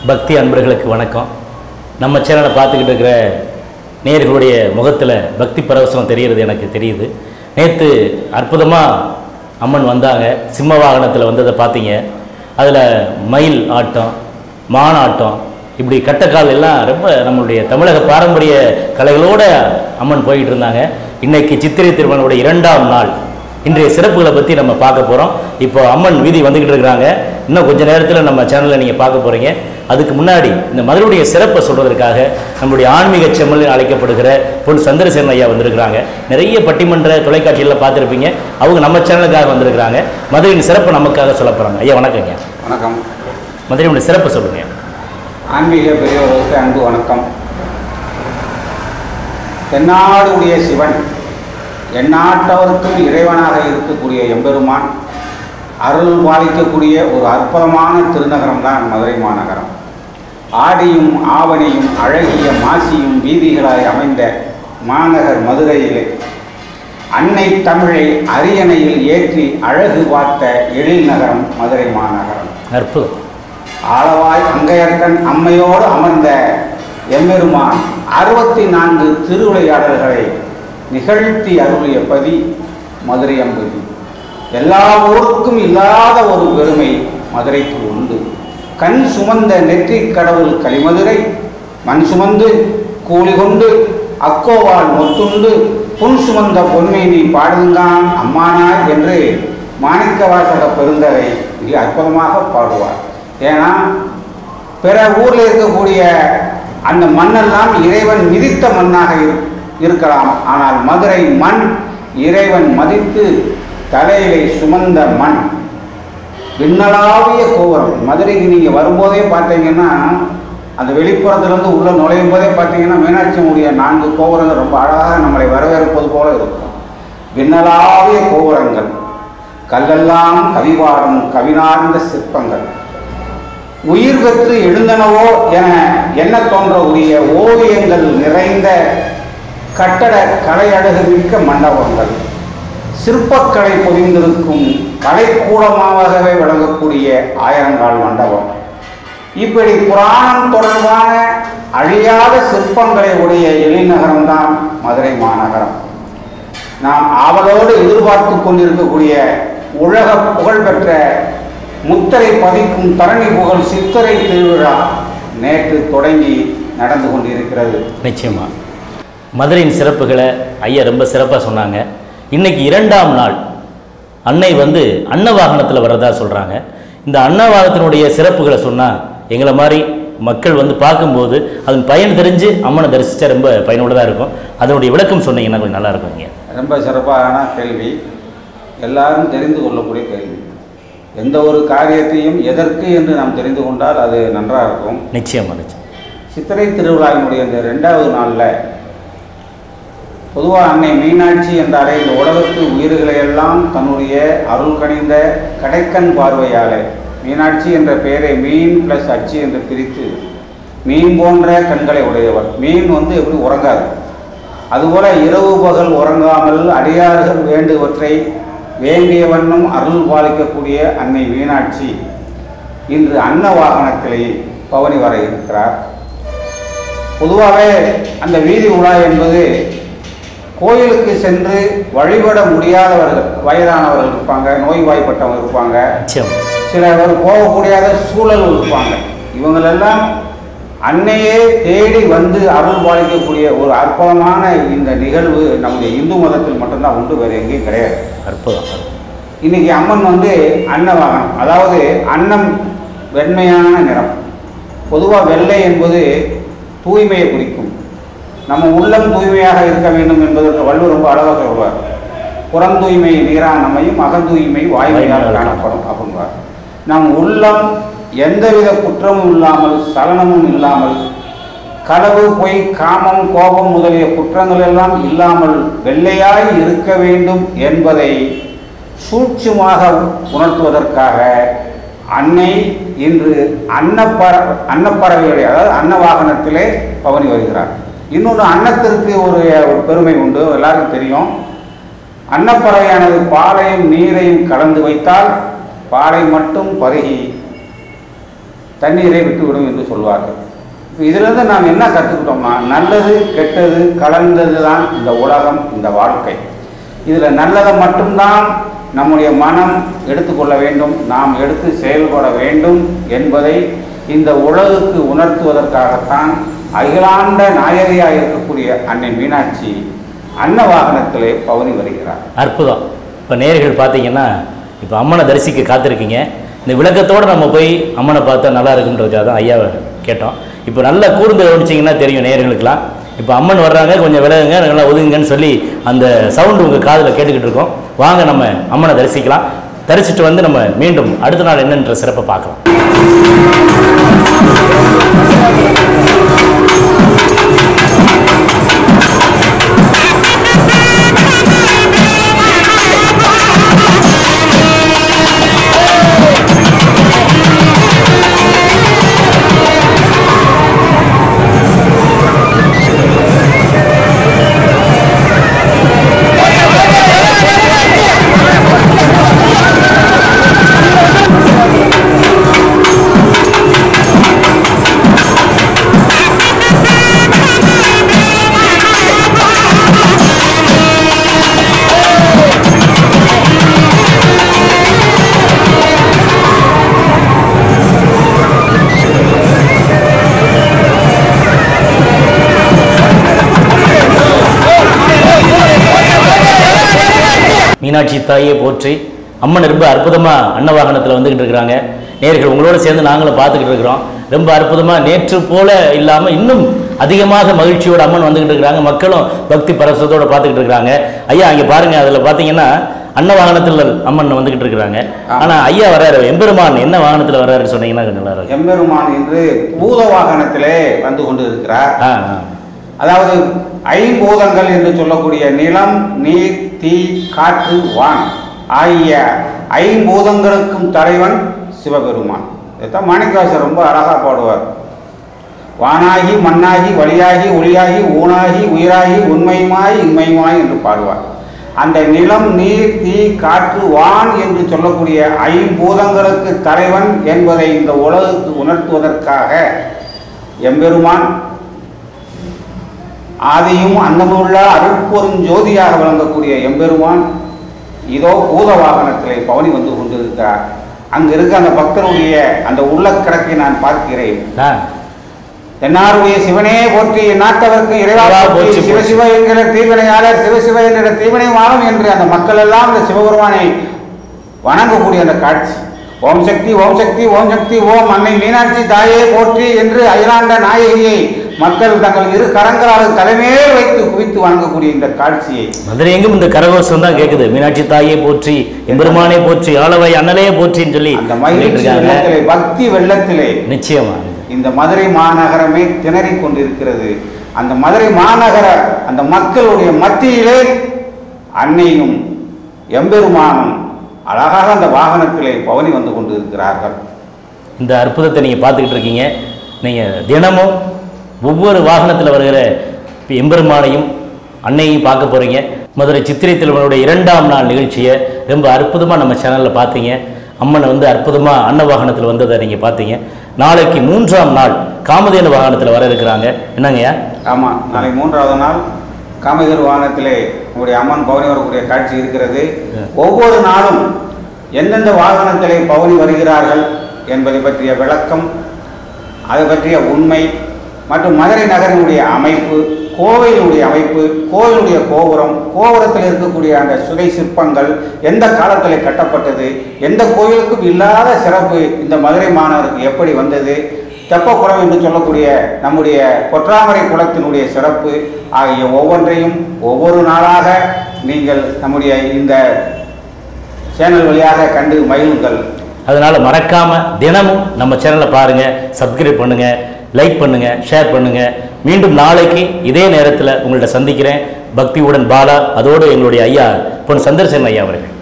பக்தி அன்பர்களுக்கு வணக்கம் நம்ம சேனலை பார்த்துக்கிட்டு இருக்கிற நேயர்களுடைய முகத்தில் பக்தி பரவசம் தெரிகிறது எனக்கு தெரியுது நேற்று அற்புதமாக அம்மன் வந்தாங்க சிம்ம வாகனத்தில் வந்ததை பார்த்தீங்க அதில் மயில் ஆட்டம் மான் ஆட்டம் இப்படி கட்டக்கால் எல்லாம் ரொம்ப நம்மளுடைய தமிழக பாரம்பரிய கலைகளோட அம்மன் போயிட்டு இருந்தாங்க இன்னைக்கு சித்திரை திருமணனுடைய இரண்டாம் நாள் இன்றைய சிறப்புகளை பற்றி நம்ம பார்க்க போகிறோம் இப்போ அம்மன் வீதி வந்துக்கிட்டு இருக்கிறாங்க இன்னும் கொஞ்ச நேரத்தில் நம்ம சேனலில் நீங்கள் பார்க்க போகிறீங்க அதுக்கு முன்னாடி இந்த மதுரையுடைய சிறப்பை சொல்வதற்காக நம்மளுடைய ஆன்மீக செம்மல் அழைக்கப்படுகிற பொன் சந்திரசேகரன் ஐயா வந்திருக்கிறாங்க நிறைய பட்டிமன்ற தொலைக்காட்சிகளில் பார்த்துருப்பீங்க அவங்க நம்ம சேனலுக்காக வந்திருக்கிறாங்க மதுரையின் சிறப்பை நமக்காக சொல்ல போகிறாங்க ஐயா வணக்கங்க வணக்கம் மதுரையுடைய சிறப்பை சொல்லுங்க ஆன்மீக பெரியவர்களுக்கு அன்பு வணக்கம் தென்னாடு உடைய சிவன் எந்நாட்டவருக்கும் இறைவனாக இருக்கக்கூடிய எம்பெருமான் அருள் பாலிக்கக்கூடிய ஒரு அற்புதமான திருநகரம் தான் மதுரை மாநகரம் ஆடியும் ஆவணியும் அழகிய மாசியும் வீதிகளாய் அமைந்த மாநகர் மதுரையிலே அன்னை தமிழை அரியணையில் ஏற்றி அழகு பார்த்த எழில் நகரம் மதுரை மாநகரம் அற்புதம் ஆளவாய் அங்கையர்கண் அம்மையோடு அமர்ந்த எம்பெருமான் அறுபத்தி நான்கு திருவிளையாடல்களை நிகழ்த்தி அருளிய பதி மதுரை அம்பதி எல்லா ஊருக்கும் இல்லாத ஒரு பெருமை மதுரைக்கு உண்டு கண் சுமந்த நெற்றிக் கடவுள் கலிமதுரை மண் சுமந்து கூலி கொண்டு அக்கோவால் மொத்துண்டு புன் சுமந்த பொன்மேனி பாடுங்கான் அம்மானாய் என்று மாணிக்கவாசக பெருந்தகை மிக அற்புதமாக பாடுவார் ஏன்னா பிற ஊரில் இருக்கக்கூடிய அந்த மண்ணெல்லாம் இறைவன் மிதித்த மண்ணாக இரு- இருக்கலாம் ஆனால் மதுரை மண் இறைவன் மதித்து தலையிலே சுமந்த மண் விண்ணளாவிய கோபுரம் மதுரைக்கு நீங்கள் வரும்போதே பார்த்தீங்கன்னா அந்த வெளிப்புறத்துலேருந்து உள்ளே நுழையும் போதே பார்த்தீங்கன்னா மீனாட்சியினுடைய நான்கு கோபுரங்கள் ரொம்ப அழகாக நம்மளை வரவேற்பது போல இருக்கும் விண்ணளாவிய கோபுரங்கள் கல்லெல்லாம் கவிவாடும் கவினார்ந்த சிற்பங்கள் உயிர் பெற்று எழுந்தனவோ என எண்ண தோன்றக்கூடிய ஓவியங்கள் நிறைந்த கட்டட கலை அழகு மிக்க மண்டபங்கள் சிற்பக்கலை பொதிந்திருக்கும் கலைக்கூடமாகவே விளங்கக்கூடிய ஆயிரங்கால் மண்டபம் இப்படி புராணம் தொடர்பான அழியாத சிற்பங்களை உடைய எழில்நகரம்தான் மதுரை மாநகரம் நாம் ஆவலோடு எதிர்பார்த்து கொண்டிருக்கக்கூடிய உலக புகழ்பெற்ற முத்திரை பதிக்கும் தரணி புகழ் சித்திரை திருவிழா நேற்று தொடங்கி நடந்து கொண்டிருக்கிறது நிச்சயமா மதுரையின் சிறப்புகளை ஐயா ரொம்ப சிறப்பாக சொன்னாங்க இன்னைக்கு இரண்டாம் நாள் அன்னை வந்து அன்ன வாகனத்தில் வர்றதா சொல்கிறாங்க இந்த அன்ன வாகனத்தினுடைய சிறப்புகளை சொன்னால் எங்களை மாதிரி மக்கள் வந்து பார்க்கும்போது அதன் பயன் தெரிஞ்சு அம்மனை தரிசித்தா ரொம்ப பயனுள்ளதாக இருக்கும் அதனுடைய விளக்கம் சொன்னீங்கன்னா கொஞ்சம் நல்லா இருக்கும் இங்கே ரொம்ப சிறப்பான கேள்வி எல்லாரும் தெரிந்து கொள்ளக்கூடிய கேள்வி எந்த ஒரு காரியத்தையும் எதற்கு என்று நாம் தெரிந்து கொண்டால் அது நன்றாக இருக்கும் நிச்சயமா நிச்சயம் சித்திரை திருவிழாவினுடைய இந்த ரெண்டாவது நாளில் பொதுவாக அன்னை மீனாட்சி என்றாலே இந்த உலகத்து உயிர்களை எல்லாம் தன்னுடைய அருள் கனிந்த கடைக்கண் பார்வையாலே மீனாட்சி என்ற பெயரை மீன் ப்ளஸ் அச்சு என்று பிரித்து மீன் போன்ற கண்களை உடையவர் மீன் வந்து எப்படி உறங்காது அதுபோல இரவு பகல் உறங்காமல் அடியார்கள் வேண்டுவற்றை வேண்டிய வண்ணம் அருள் பாலிக்கக்கூடிய அன்னை மீனாட்சி இன்று அன்ன வாகனத்திலே பவனி வர இருக்கிறார் பொதுவாகவே அந்த வீதி உலா என்பது கோயிலுக்கு சென்று வழிபட முடியாதவர்கள் வயதானவர்கள் இருப்பாங்க நோய்வாய்ப்பட்டவங்க இருப்பாங்க நிச்சயம் சில பேர் போகக்கூடியாத சூழல் இருப்பாங்க இவங்களெல்லாம் அன்னையே தேடி வந்து அருள் பாலிக்கக்கூடிய ஒரு அற்புதமான இந்த நிகழ்வு நம்முடைய இந்து மதத்தில் மட்டும்தான் உண்டு வேறு எங்கேயும் கிடையாது அற்புதம் இன்னைக்கு அம்மன் வந்து அன்னவாகனம் அதாவது அன்னம் வெண்மையான நிறம் பொதுவாக வெள்ளை என்பது தூய்மையை குறிக்கும் நம்ம உள்ளம் தூய்மையாக இருக்க வேண்டும் என்பதற்கு வள்ளுவர் ரொம்ப அழகாக சொல்வார் புறம் தூய்மை நீரான் நம்மையும் அகந்தூய்மை வாய்மையாக வாய்மையால் காணப்படும் அப்படின்வார் நம் உள்ளம் எந்தவித குற்றமும் இல்லாமல் சலனமும் இல்லாமல் களவு பொய் காமம் கோபம் முதலிய குற்றங்கள் எல்லாம் இல்லாமல் வெள்ளையாய் இருக்க வேண்டும் என்பதை சூட்சுமாக உணர்த்துவதற்காக அன்னை இன்று அன்னப்பற அன்னப்பறவையுடைய அதாவது அன்ன வாகனத்திலே பவனி வருகிறார் இன்னொன்று அன்னத்திற்கு ஒரு ஒரு பெருமை உண்டு எல்லாருக்கும் தெரியும் அன்னப்பறவையானது பாலையும் நீரையும் கலந்து வைத்தால் பாலை மட்டும் பருகி தண்ணீரை விட்டுவிடும் என்று சொல்வார்கள் இப்ப இதிலிருந்து நாம் என்ன கற்றுக்கிட்டோம்னா நல்லது கெட்டது கலந்தது தான் இந்த உலகம் இந்த வாழ்க்கை இதில் நல்லதை மட்டும்தான் நம்முடைய மனம் எடுத்துக்கொள்ள வேண்டும் நாம் எடுத்து செயல்பட வேண்டும் என்பதை இந்த உலகுக்கு உணர்த்துவதற்காகத்தான் அகிலாண்ட நாயகியாக இருக்கக்கூடிய அன்னை மீனாட்சி அன்ன வாகனத்திலே பவனி வருகிறார் அற்புதம் இப்போ நேர்கள் பார்த்தீங்கன்னா இப்போ அம்மனை தரிசிக்க காத்திருக்கீங்க இந்த விளக்கத்தோடு நம்ம போய் அம்மனை பார்த்தா நல்லா இருக்குன்றதுக்காக தான் ஐயாவை கேட்டோம் இப்போ நல்லா கூர்ந்து கவனிச்சிங்கன்னா தெரியும் நேர்களுக்கெல்லாம் இப்போ அம்மன் வர்றாங்க கொஞ்சம் விலகுங்க நல்லா ஒதுங்குங்கன்னு சொல்லி அந்த சவுண்டு உங்கள் காதில் கேட்டுக்கிட்டு இருக்கோம் வாங்க நம்ம அம்மனை தரிசிக்கலாம் தரிசிட்டு வந்து நம்ம மீண்டும் அடுத்த நாள் என்னன்ற சிறப்பை பார்க்கலாம் மீனாட்சி தாயே போற்றி அம்மன் ரொம்ப அற்புதமாக அன்னவாகனத்தில் வந்துக்கிட்டு இருக்கிறாங்க நேர்கள் உங்களோட சேர்ந்து நாங்களும் பார்த்துக்கிட்டு இருக்கிறோம் ரொம்ப அற்புதமாக நேற்று போல இல்லாமல் இன்னும் அதிகமாக மகிழ்ச்சியோட அம்மன் வந்துக்கிட்டு இருக்கிறாங்க மக்களும் பக்தி பரவசத்தோட பார்த்துக்கிட்டு இருக்கிறாங்க ஐயா அங்கே பாருங்க அதில் பார்த்தீங்கன்னா அன்ன வாகனத்தில் அம்மன் வந்துக்கிட்டு இருக்கிறாங்க ஆனால் ஐயா வர்றாரு எம்பெருமான் என்ன வாகனத்தில் வர்றாருன்னு சொன்னீங்கன்னா கொஞ்சம் நல்லா இருக்கும் எம்பெருமான் என்று பூத வாகனத்திலே வந்து கொண்டு இருக்கிறார் ஆ ஆ அதாவது ஐம்பூதங்கள் என்று சொல்லக்கூடிய நிலம் நீர் தீ காற்று வான் ஆகிய ஐம்பூதங்களுக்கும் தலைவன் சிவபெருமான் இதைத்தான் மாணிக்கவாசர் ரொம்ப அழகா பாடுவார் வானாகி மண்ணாகி வழியாகி ஒளியாகி ஊனாகி உயிராகி உண்மையுமாய் இன்மையுமாய் என்று பாடுவார் அந்த நிலம் நீர் தீ காற்று வான் என்று சொல்லக்கூடிய ஐம்பூதங்களுக்கு தலைவன் என்பதை இந்த உலகுக்கு உணர்த்துவதற்காக எம்பெருமான் ஆதியும் அந்தமுள்ள அருட்பொருஞ் ஜோதியாக விளங்கக்கூடிய எம்பெருமான் இதோ பூத வாகனத்திலே பவனி வந்து கொண்டிருக்கிறார் அங்கு இருக்க அந்த பக்தருடைய அந்த உள்ளக்கிடக்கை நான் பார்க்கிறேன் ஆ தென்னாருடைய சிவனே போற்றி நாட்டவர்க்கு இறைவா இறைவா போற்றி போற்றி, சிவசிவ என்கிற தீவினையாளர் சிவசிவ என்கிற தீவினை வாழும் என்று அந்த மக்கள் எல்லாம் இந்த சிவபெருமானை வணங்கக்கூடிய அந்த காட்சி ஓம் சக்தி ஓம் சக்தி ஓம் சக்தி ஓம் அன்னை மீனாட்சி தாயே போற்றி என்று அயலாண்ட நாயகியை மக்கள் தங்கள் இரு கரங்களால் தலைமையில் வைத்து குவித்து வணங்கக்கூடிய இந்த காட்சியை மதுரை எங்கும் இந்த கரகோஷம் தான் கேட்குது மீனாட்சி தாயே போற்றி எம்பெருமானே போற்றி ஆளவாய் அண்ணலே போற்றின்னு சொல்லி அந்த சொல்லிட்டு மகிழ்ச்சி இருக்காங்க வெள்ளத்திலே பக்தி வெள்ளத்திலே நிச்சயமா இந்த மதுரை மாநகரமே திணறிக் கொண்டிருக்கிறது அந்த மதுரை மாநகர அந்த மக்களுடைய மத்தியிலே அன்னையும் எம்பெருமானும் அழகாக அந்த வாகனத்திலே பவனி வந்து கொண்டிருக்கிறார்கள் இந்த அற்புதத்தை நீங்கள் பார்த்துக்கிட்டு இருக்கீங்க நீங்கள் தினமும் ஒவ்வொரு வாகனத்தில் வருகிற எம்பெருமானையும் அன்னையும் பார்க்க போகிறீங்க மதுரை சித்திரை திருமணனுடைய இரண்டாம் நாள் நிகழ்ச்சியை ரொம்ப அற்புதமாக நம்ம சேனலில் பார்த்தீங்க அம்மனை வந்து அற்புதமாக அன்ன வாகனத்தில் வந்ததை நீங்கள் பார்த்தீங்க நாளைக்கு மூன்றாம் நாள் காமதேனு வாகனத்தில் வர இருக்கிறாங்க என்னங்கய்யா ஆமாம் நாளை மூன்றாவது நாள் காமகர் வாகனத்திலே உங்களுடைய அம்மன் பவனி வரக்கூடிய காட்சி இருக்கிறது ஒவ்வொரு நாளும் எந்தெந்த வாகனத்திலே பவனி வருகிறார்கள் என்பதை பற்றிய விளக்கம் அது பற்றிய உண்மை மற்றும் மதுரை நகரினுடைய அமைப்பு கோவிலுடைய அமைப்பு கோவிலுடைய கோபுரம் கோபுரத்தில் இருக்கக்கூடிய அந்த சுதை சிற்பங்கள் எந்த காலத்தில் கட்டப்பட்டது எந்த கோயிலுக்கும் இல்லாத சிறப்பு இந்த மதுரை மாநகருக்கு எப்படி வந்தது தெப்பக்குளம் என்று சொல்லக்கூடிய நம்முடைய பொற்றாமரை குளத்தினுடைய சிறப்பு ஆகிய ஒவ்வொன்றையும் ஒவ்வொரு நாளாக நீங்கள் நம்முடைய இந்த சேனல் வழியாக கண்டு மகிழுங்கள் அதனால் மறக்காமல் தினமும் நம்ம சேனலை பாருங்கள் சப்ஸ்கிரைப் பண்ணுங்கள் லைக் பண்ணுங்கள் ஷேர் பண்ணுங்கள் மீண்டும் நாளைக்கு இதே நேரத்தில் உங்கள்ட்ட சந்திக்கிறேன் பக்தியுடன் பாலா அதோடு எங்களுடைய ஐயா பொன் சந்திரசேகரன் ஐயா அவர்கள்